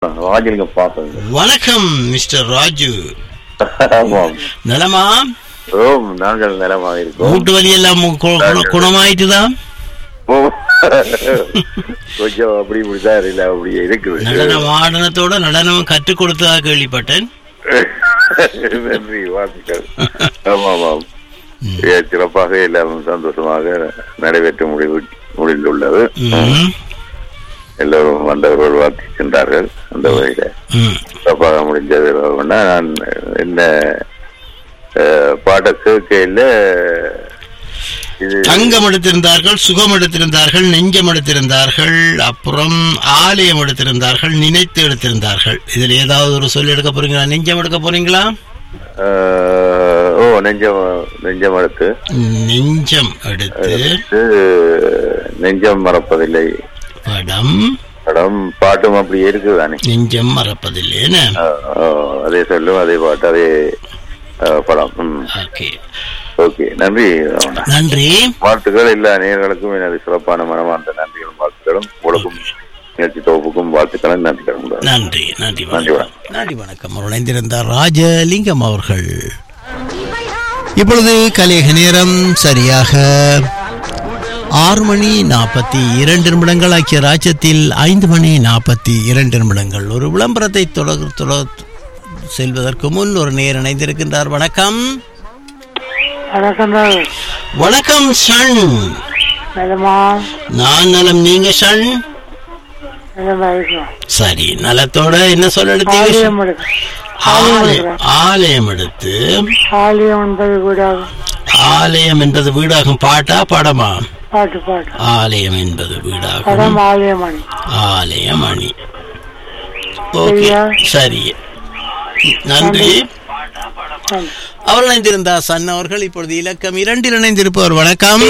ராஜலிங்கம் பார்த்தது வணக்கம் மிஸ்டர் ராஜு ஆமாம் நலமா ஓ நாங்கள் நலமாக இருக்கோம் மூட்டு வலி எல்லாம் கு- கு- குணமாயிட்டுதான் ஓ, கொஞ்சம் அப்படி இப்படிதான் இல்ல அப்படி இருக்குது நடனம் ஆடனத்தோட நடனம் கற்றுக் கொடுத்ததா கேள்விப்பட்டேன் நன்றி வாழ்த்துக்கள் ஆமாம் ஆமாம் ஏ, சிறப்பாக எல்லாம் சந்தோஷமாக நிறைவேற்ற முடிவு முடிந்துள்ளது ம், எல்லோரும் வந்தவர்கள் வாழ்த்தி சென்றார்கள் அந்த வகையில ம். சிறப்பாக முடிஞ்சது அப்படின்னா நான் என்ன அஹ், பாட்டை கேட்கையில் இது தங்கம் எடுத்திருந்தார்கள் சுகம் எடுத்திருந்தார்கள் நெஞ்சம் எடுத்திருந்தார்கள் அப்புறம் ஆலயம் எடுத்திருந்தார்கள் நினைத்து எடுத்திருந்தார்கள் இதுல ஏதாவது ஒரு சொல் எடுக்க போறீங்களா நெஞ்சம் எடுக்க போறீங்களா அஹ், ஓ நெஞ்சம் நெஞ்சம் அடுத்து நெஞ்சம் எடுத்து அடுத்து நெஞ்சம் மறப்பதில்லை படம் படம் பாட்டும் அப்படி இருக்குதானே நெஞ்சம் மறப்பதில்லைன்னு அஹ், அஹ், அதே சொல்லும் அதே பாட்டு அதே அஹ், படம் ம். ஓகே ஓகே நன்றி ரமணா. நன்றி வாழ்த்துக்கள் எல்லா நேயர்களுக்கும் எனது சிறப்பான மனமார்ந்த நன்றிகளும் வாழ்த்துக்களும் உங்களுக்கும் நிகழ்ச்சி தொகுப்புக்கும் வாழ்த்துக்களும் நன்றிகளும் உண்டு. நன்றி நன்றி நன்றி வணக்கம் நன்றி வணக்கம் அவர் இணைந்திருந்தார் ராஜலிங்கம் அவர்கள் இப்பொழுது கலியக நேரம் சரியாக ஆறு மணி நாற்பத்தி இரண்டு நிமிடங்கள் ஆகிய ராஜ்யத்தில் ஐந்து மணி நாற்பத்தி இரண்டு நிமிடங்கள் ஒரு விளம்பரத்தை தொடர் தொடர் செல்வதற்கு முன் ஒரு நேர் இணைந்திருக்கின்றார் வணக்கம் வணக்கம் தான் வணக்கம் சன் நலமா நான் நலம் நீங்க சன் நலமா இருக்கும் சரி நலத்தோட என்ன சொல்ல எடுத்தீங்க ஆலயம் எடுக்க ஆலயம் ஆலயம் எடுக்கிறேன் ஆலயம் எடுத்து ஆலயம் என்பது கூட ஆலயம் என்பது வீடாகும் பாட்டா படமா பாட்டு பாட்டு ஆலயம் என்பது வீடாகும் படம் ஆலயம் அணி ஆலயம் அணி ஓகே சரியா? சரி நன்றி நன்றி. அவர் இணைந்திருந்தார் சன் அவர்கள் இப்பொழுது இலக்கம் இரண்டில் இணைந்திருப்பவர் வணக்கம்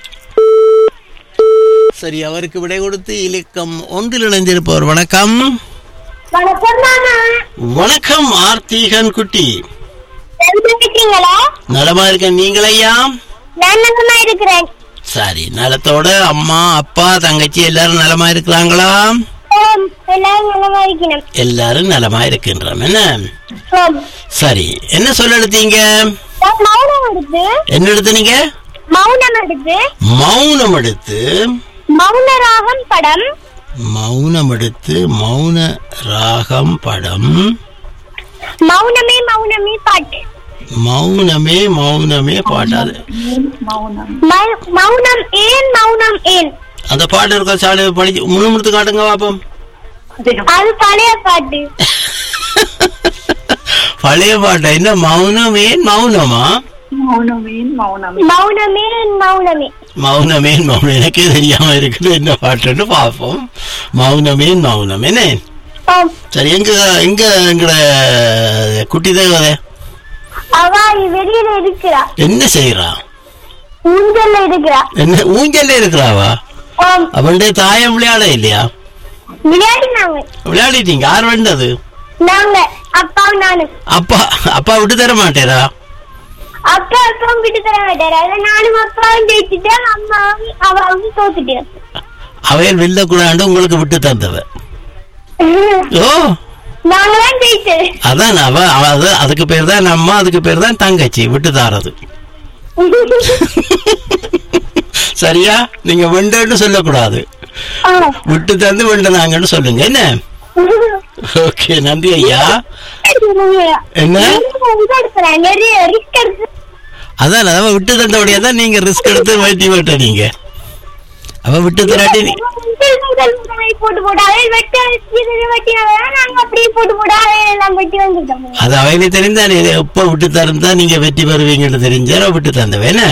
சரி அவருக்கு விடை கொடுத்து இலக்கம் ஒன்றில் இணைந்திருப்பவர் வணக்கம் வணக்கம் மாமா வணக்கம் ஆர்த்திகன் குட்டி எப்படி இருக்கீங்களா நலமா இருக்க நீங்களையா நான் நலமா இருக்கிறேன் சரி நலத்தோட அம்மா அப்பா தங்கச்சி எல்லாரும் நலமா இருக்கிறாங்களா ஓம் எல்லாரும் நலமா இருக்கணும் எல்லாரும் நலமா இருக்கின்றோம் என்ன ஓம் சரி என்ன சொல்ல எடுத்தீங்க நான் மௌனம் எடுத்து என்ன எடுத்தீங்க மௌனம் எடுத்து மௌனம் எடுத்து மௌன ராகம் படம் மௌனம் எடுத்து மௌன ராகம் படம் மௌனமே மௌனமே பாட்டு மௌனமே மௌனமே பாட்டாது மௌ- மௌனம் ஏன் மௌனம் ஏன் அந்த பாட்டு இருக்க சாலை படிச்சு முணுமுணுத்து காட்டுங்க பாப்போம் அது பழைய பாட்டு பழைய பாட்டா என்ன மௌனம் ஏன் மௌனமா மௌனமே மௌனமே மௌனமே மௌனம் எனக்கே தெரியாம இருக்குது என்ன பாட்டுன்னு பார்ப்போம் மௌனமே மௌனம் என்ன ஓம் சரி எங்க எங்க எங்கட குட்டி தேவதை அவ வெளியில இருக்கிறா என்ன செய்யறா ஊஞ்சல்ல இருக்கிறா என்ன ஊஞ்சல்ல இருக்கிறாவா ஓம் அவளுடைய தாயம் விளையாட இல்லையா விளையாடினாங்க விளையாடிட்டீங்க யார் வேண்டது நாங்க அப்பாவும் நானும் அப்பா அப்பா விட்டு தர மாட்டேரா அப்பா அப்பாவும் விட்டு தர மாட்டாரு அதான் நானும் அப்பாவும் ஜெயிச்சுட்டேன் அம்மாவும் அவாவும் தோத்துட்டேன் அவையல் வெளில கூடாண்டு உங்களுக்கு விட்டு தந்தவ ஓ நாங்களாம் ஜெயிச்சது அதான் அவ அவ அது- அதுக்கு பேர் தான் அம்மா அதுக்கு பேர் தான் தங்கச்சி விட்டு தாரது சரியா நீங்க வெண்டன்னு சொல்லக்கூடாது ஆ. விட்டு தந்து வெண்டனாங்கன்னு சொல்லுங்க என்ன ஓகே நன்றி ஐயா என்ன இது எடுக்கிறேன் நிறைய ரிஸ்க் எடுத்து அதான் அவ விட்டு தந்தபடியா தான் நீங்க ரிஸ்க் எடுத்து வைத்தி விட்ட நீங்க அவ விட்டு தராட்டி நீ- முதல் முதல் முதலை போட்டு போட்டு அதை வெட்ட இது வெட்டினாதான் நாங்க அப்படியே போட்டு போட்டு அதை எல்லாம் வெட்டி வந்துட்டோம் அது அவையில தெரிந்தா நீ எப்ப விட்டு தந்தா நீங்க வெற்றி பெறுவீங்கன்னு தெரிஞ்சா விட்டு தந்தவ என்ன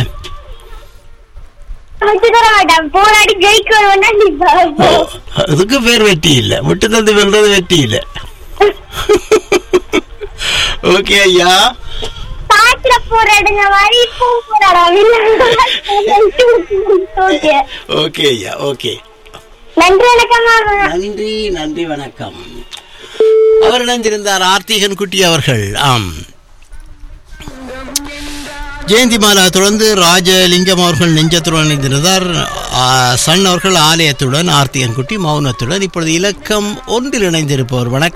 வெட்டி தர மாட்டான் போராடி ஜெயிக்க வருவேன்னா நீ போ. அதுக்கு பேர் வெற்றி இல்ல விட்டு தந்து வெல்றது வெற்றி இல்ல ஓகே ஐயா பாட்டுல போராடுங்க மாதிரி இப்போ போராடாம ஓகே ஓகே ஐயா ஓகே நன்றி வணக்கம் மாமா நன்றி நன்றி வணக்கம் அவர் இணைந்திருந்தார் ஆர்த்திகன் குட்டி அவர்கள் ஆம் ஜெயந்தி மாலா தொடர்ந்து ராஜலிங்கம் அவர்கள் நெஞ்சத்துடன் இணைந்திருந்தார் ஆ, சன் அவர்கள் ஆலயத்துடன் ஆர்த்தியன்குட்டி மௌனத்துடன் இப்பொழுது இலக்கம் ஒன்றில் இணைந்திருப்பவர் வணக்கம்